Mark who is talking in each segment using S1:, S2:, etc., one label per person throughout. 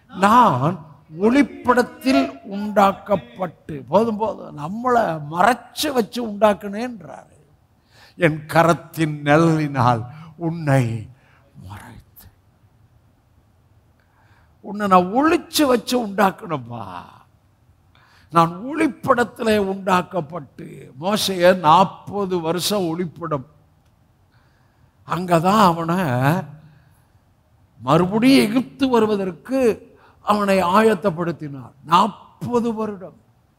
S1: நான் ஒளிப்படத்தில் உண்டாக்கப்பட்டு போதும் போதும் நம்மளை மறைச்சு வச்சு உண்டாக்குனேன்றாரு என் கரத்தின் நிழலினால் உன்னை மறைத்து உன்னை நான் ஒளிச்சு வச்சு உண்டாக்கணும்பா நான் ஒளிப்படத்தில் உண்டாக்கப்பட்டு மோசைய நாற்பது வருஷம் ஒளிப்படம் அங்கதான் அவனை மறுபடியும் எகிப்து வருவதற்கு அவனை ஆயத்தப்படுத்தினார் நாற்பது வருடம்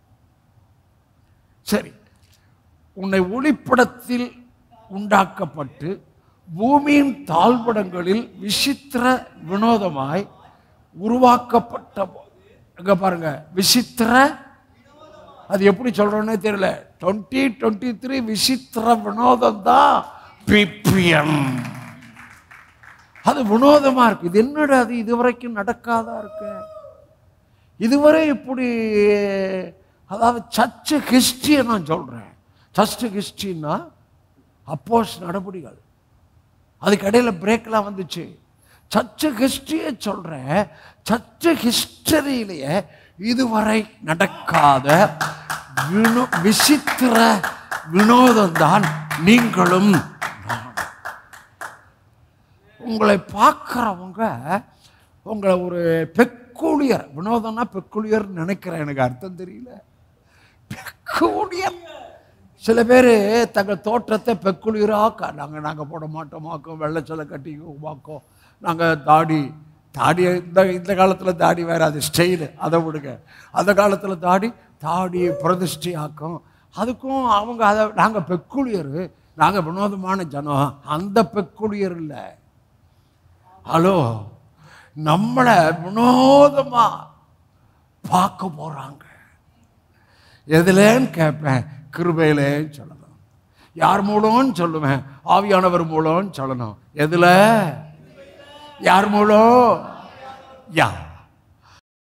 S1: சரி உன்னை ஒளிப்படத்தில் உண்டாக்கப்பட்டு பூமியின் தாழ்படங்களில் விசித்திர வினோதமாய் உருவாக்கப்பட்ட போ- இங்க பாருங்க விசித்திர அது எப்படி சொல்றோன்னே தெரியல டுவெண்ட்டி டுவெண்ட்டி த்ரீ விசித்திர வினோதம் தான் பிபிஎம் அது வினோதமா இருக்கு இது என்னடா அது இதுவரைக்கும் நடக்காதா இருக்கு இதுவரை இப்படி அதாவது சர்ச்சு ஹிஸ்டரியை நான் சொல்றேன் சர்ச்சு ஹிஸ்டரின்னா அப்போஸ் நடபடிகள் அதுக்கு இடையில பிரேக்லாம் வந்துச்சு சர்ச்சு ஹிஸ்டரியை சொல்றேன் சர்ச்சு ஹிஸ்டரியிலேயே இதுவரை நடக்காத வினோ விசித்திர வினோதம் தான் நீங்களும் நானும். உங்களை பார்க்குறவங்க உங்களை ஒரு பெக்குலியர் வினோதம்னா பெக்குலியர் நினைக்கிறேன் எனக்கு அர்த்தம் தெரியல பெக்குலியர் சில பேர் தங்கள் தோற்றத்தை பெக்குலியராக நாங்கள் நாங்கள் போட மாட்டோமாக்கோம் வெள்ளை சிலை கட்டிக்குமாக்கோம் நாங்கள் தாடி தாடி இந்த இந்த காலத்தில் தாடி வேற அது ஸ்டைலு அதை விடுங்க அந்த காலத்தில் தாடி தாடியை பிரதிஷ்டை ஆக்கும் அதுக்கும் அவங்க அதை நாங்கள் பெக்குலியர் நாங்கள் வினோதமான ஜனம் அந்த பெக்குலியர் இல்லை ஹலோ நம்மளை வினோதமா பார்க்க போறாங்க எதுலேன்னு கேட்பேன் கிருபையிலேன்னு சொல்லணும் யார் மூலம்னு சொல்லுவேன் ஆவியானவர் மூலம்னு சொல்லணும் எதுல யார் மூலம் யா